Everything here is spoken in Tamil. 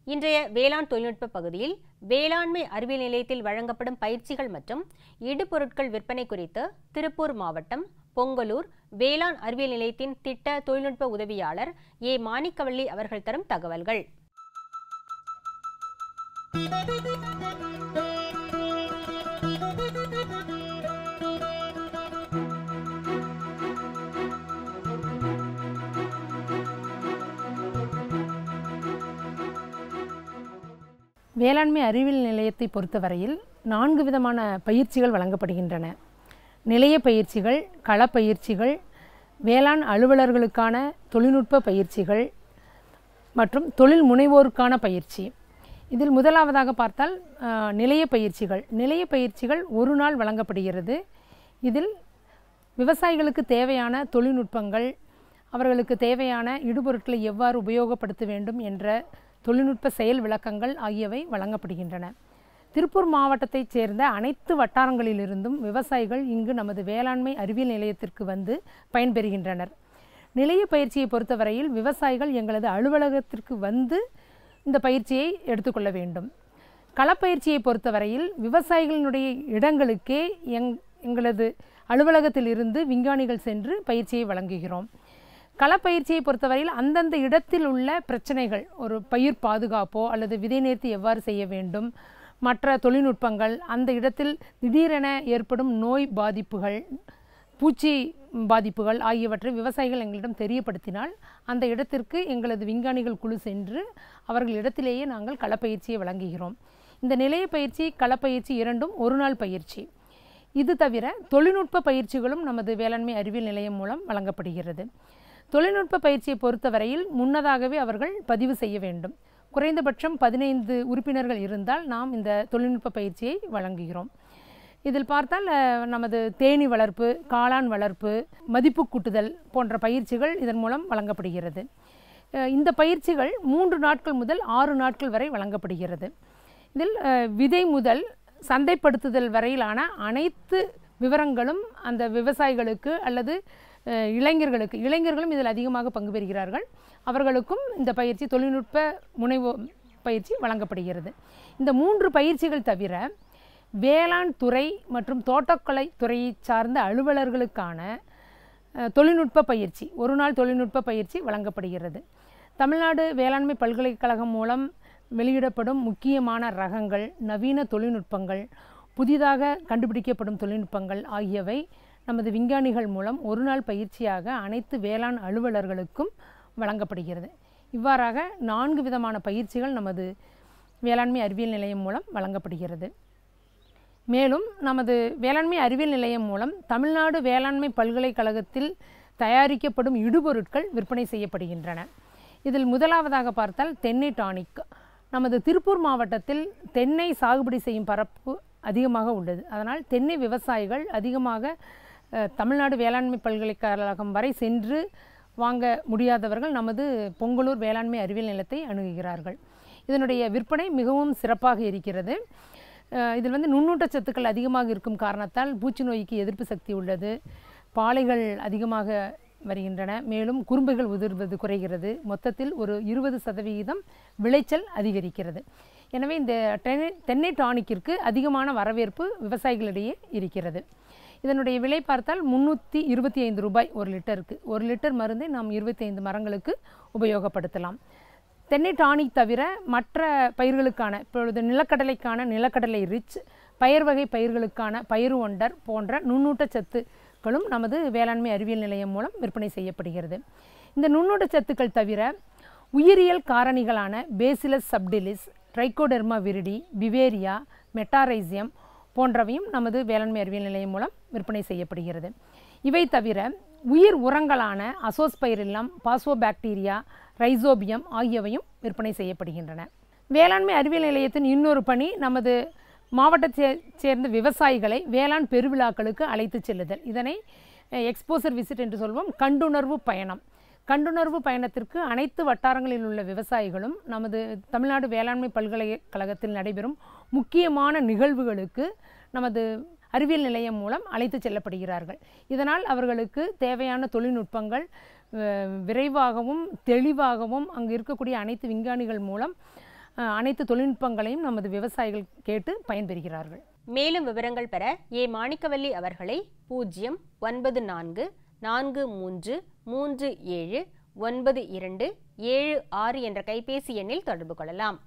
இன்றைய வேளாண் தொழில்நுட்ப பகுதியில் வேளாண்மை அறிவியல் நிலையத்தில் வழங்கப்படும் பயிற்சிகள் மற்றும் இடுபொருட்கள் விற்பனை குறித்து திருப்பூர் மாவட்டம் பொங்கலூர் வேளாண் அறிவியல் நிலையத்தின் திட்ட தொழில்நுட்ப உதவியாளர் ஏ மாணிக்கவள்ளி அவர்கள் தரும் தகவல்கள் வேளாண்மை அறிவியல் நிலையத்தை பொறுத்தவரையில் நான்கு விதமான பயிற்சிகள் வழங்கப்படுகின்றன நிலைய பயிற்சிகள் களப்பயிற்சிகள் வேளாண் அலுவலர்களுக்கான தொழில்நுட்ப பயிற்சிகள் மற்றும் தொழில் முனைவோருக்கான பயிற்சி இதில் முதலாவதாக பார்த்தால் அஹ், நிலைய பயிற்சிகள் நிலைய பயிற்சிகள் ஒரு நாள் வழங்கப்படுகிறது இதில் விவசாயிகளுக்கு தேவையான தொழில்நுட்பங்கள் அவர்களுக்கு தேவையான இடுபொருட்களை எவ்வாறு உபயோகப்படுத்த வேண்டும் என்ற தொழில்நுட்ப செயல் விளக்கங்கள் ஆகியவை வழங்கப்படுகின்றன திருப்பூர் மாவட்டத்தைச் சேர்ந்த அனைத்து வட்டாரங்களிலிருந்தும் விவசாயிகள் இங்கு நமது வேளாண்மை அறிவியல் நிலையத்திற்கு வந்து பயன்பெறுகின்றனர் நிலைய பயிற்சியை பொறுத்தவரையில் விவசாயிகள் எங்களது அலுவலகத்திற்கு வந்து இந்த பயிற்சியை எடுத்துக்கொள்ள வேண்டும் களப்பயிற்சியை பொறுத்தவரையில் விவசாயிகளினுடைய இடங்களுக்கே எங் எங்களது அலுவலகத்தில் இருந்து விஞ்ஞானிகள் சென்று பயிற்சியை வழங்குகிறோம் களப்பயிற்சியை பொறுத்தவரையில் அந்தந்த இடத்தில் உள்ள பிரச்சனைகள் ஒரு பயிர் பாதுகாப்போ அல்லது விதை நேர்த்தி எவ்வாறு செய்ய வேண்டும் மற்ற தொழில்நுட்பங்கள் அந்த இடத்தில் திடீரென ஏற்படும் நோய் பாதிப்புகள் பூச்சி பாதிப்புகள் ஆகியவற்றை விவசாயிகள் எங்களிடம் தெரியப்படுத்தினால் அந்த இடத்திற்கு எங்களது விஞ்ஞானிகள் குழு சென்று அவர்கள் இடத்திலேயே நாங்கள் களப்பயிற்சியை வழங்குகிறோம் இந்த நிலைய பயிற்சி களப்பயிற்சி இரண்டும் ஒரு நாள் பயிற்சி இது தவிர தொழில்நுட்ப பயிற்சிகளும் நமது வேளாண்மை அறிவியல் நிலையம் மூலம் வழங்கப்படுகிறது தொழில்நுட்ப பயிற்சியை பொறுத்தவரையில் முன்னதாகவே அவர்கள் பதிவு செய்ய வேண்டும் குறைந்தபட்சம் பதினைந்து உறுப்பினர்கள் இருந்தால் நாம் இந்த தொழில்நுட்ப பயிற்சியை வழங்குகிறோம் இதில் பார்த்தால் அஹ், நமது தேனீ வளர்ப்பு காளான் வளர்ப்பு மதிப்பு கூட்டுதல் போன்ற பயிற்சிகள் இதன் மூலம் வழங்கப்படுகிறது அஹ், இந்த பயிற்சிகள் மூன்று நாட்கள் முதல் ஆறு நாட்கள் வரை வழங்கப்படுகிறது இதில் அஹ், விதை முதல் சந்தைப்படுத்துதல் வரையிலான அனைத்து விவரங்களும் அந்த விவசாயிகளுக்கு அல்லது அஹ், இளைஞர்களுக்கு இளைஞர்களும் இதில் அதிகமாக பங்கு பெறுகிறார்கள் அவர்களுக்கும் இந்த பயிற்சி தொழில்நுட்ப முனைவோ பயிற்சி வழங்கப்படுகிறது இந்த மூன்று பயிற்சிகள் தவிர வேளாண் துறை மற்றும் தோட்டக்கலை துறையை சார்ந்த அலுவலர்களுக்கான அஹ், தொழில்நுட்ப பயிற்சி ஒரு நாள் தொழில்நுட்ப பயிற்சி வழங்கப்படுகிறது தமிழ்நாடு வேளாண்மை பல்கலைக்கழகம் மூலம் வெளியிடப்படும் முக்கியமான ரகங்கள் நவீன தொழில்நுட்பங்கள் புதிதாக கண்டுபிடிக்கப்படும் தொழில்நுட்பங்கள் ஆகியவை நமது விஞ்ஞானிகள் மூலம் ஒரு நாள் பயிற்சியாக அனைத்து வேளாண் அலுவலர்களுக்கும் வழங்கப்படுகிறது இவ்வாறாக நான்கு விதமான பயிற்சிகள் நமது வேளாண்மை அறிவியல் நிலையம் மூலம் வழங்கப்படுகிறது மேலும் நமது வேளாண்மை அறிவியல் நிலையம் மூலம் தமிழ்நாடு வேளாண்மை பல்கலைக்கழகத்தில் தயாரிக்கப்படும் இடுபொருட்கள் விற்பனை செய்யப்படுகின்றன இதில் முதலாவதாக பார்த்தால் தென்னை டானிக் நமது திருப்பூர் மாவட்டத்தில் தென்னை சாகுபடி செய்யும் பரப்பு அதிகமாக உள்ளது அதனால் தென்னை விவசாயிகள் அதிகமாக அஹ், தமிழ்நாடு வேளாண்மை பல்கலைக்கழகம் வரை சென்று வாங்க முடியாதவர்கள் நமது பொங்கலூர் வேளாண்மை அறிவியல் நிலத்தை அணுகுகிறார்கள் இதனுடைய விற்பனை மிகவும் சிறப்பாக இருக்கிறது அஹ் இதில் வந்து நுண்ணூட்ட சத்துக்கள் அதிகமாக இருக்கும் காரணத்தால் பூச்சி நோய்க்கு எதிர்ப்பு சக்தி உள்ளது பாலைகள் அதிகமாக வருகின்றன மேலும் குறும்பைகள் உதிர்வது குறைகிறது மொத்தத்தில் ஒரு இருபது சதவிகிதம் விளைச்சல் அதிகரிக்கிறது எனவே இந்த தென்னை தென்னை டானிக்கிற்கு அதிகமான வரவேற்பு விவசாயிகளிடையே இருக்கிறது இதனுடைய விலை பார்த்தால் முந்நூற்றி இருபத்தி ஐந்து ரூபாய் ஒரு லிட்டருக்கு ஒரு லிட்டர் மருந்தை நாம் இருபத்தி ஐந்து மரங்களுக்கு உபயோகப்படுத்தலாம் தென்னை டானிக் தவிர மற்ற பயிர்களுக்கான இப்பொழுது நிலக்கடலைக்கான நிலக்கடலை ரிச் பயிர் வகை பயிர்களுக்கான பயிறு ஒண்டர் போன்ற நுண்ணூட்ட சத்துக்களும் நமது வேளாண்மை அறிவியல் நிலையம் மூலம் விற்பனை செய்யப்படுகிறது இந்த நுண்ணூட்ட சத்துக்கள் தவிர உயிரியல் காரணிகளான Bacillus subtilis Trichoderma viride Beauveria Metarhizium போன்றவையும் நமது வேளாண்மை அறிவியல் நிலையம் மூலம் விற்பனை செய்யப்படுகிறது இவை தவிர உயிர் உரங்களான அசோஸ்பைரில்லம் பாஸ்வோபாக்டீரியா ரைசோபியம் ஆகியவையும் விற்பனை செய்யப்படுகின்றன வேளாண்மை அறிவியல் நிலையத்தின் இன்னொரு பணி நமது மாவட்டத்தை சேர்ந்த விவசாயிகளை வேளாண் பெருவிழாக்களுக்கு அழைத்து செல்லுதல் இதனை எக்ஸ்போசர் விசிட் என்று சொல்வோம் கண்டுணர்வு பயணம் கண்டுணர்வு பயணத்திற்கு அனைத்து வட்டாரங்களில் உள்ள விவசாயிகளும் நமது தமிழ்நாடு வேளாண்மை பல்கலைக்கழகத்தில் நடைபெறும் முக்கியமான நிகழ்வுகளுக்கு நமது அறிவியல் நிலையம் மூலம் அழைத்து செல்லப்படுகிறார்கள் இதனால் அவர்களுக்கு தேவையான தொழில்நுட்பங்கள் அஹ், விரைவாகவும் தெளிவாகவும் அங்கு இருக்கக்கூடிய அனைத்து விஞ்ஞானிகள் மூலம் அஹ், அனைத்து தொழில்நுட்பங்களையும் நமது விவசாயிகள் கேட்டு பயன்பெறுகிறார்கள் மேலும் விவரங்கள் பெற ஏ மாணிக்கவல்லி அவர்களை பூஜ்ஜியம் ஒன்பது நான்கு நான்கு மூன்று மூன்று ஏழு ஒன்பது இரண்டு ஏழு ஆறு என்ற கைபேசி எண்ணில் தொடர்பு கொள்ளலாம்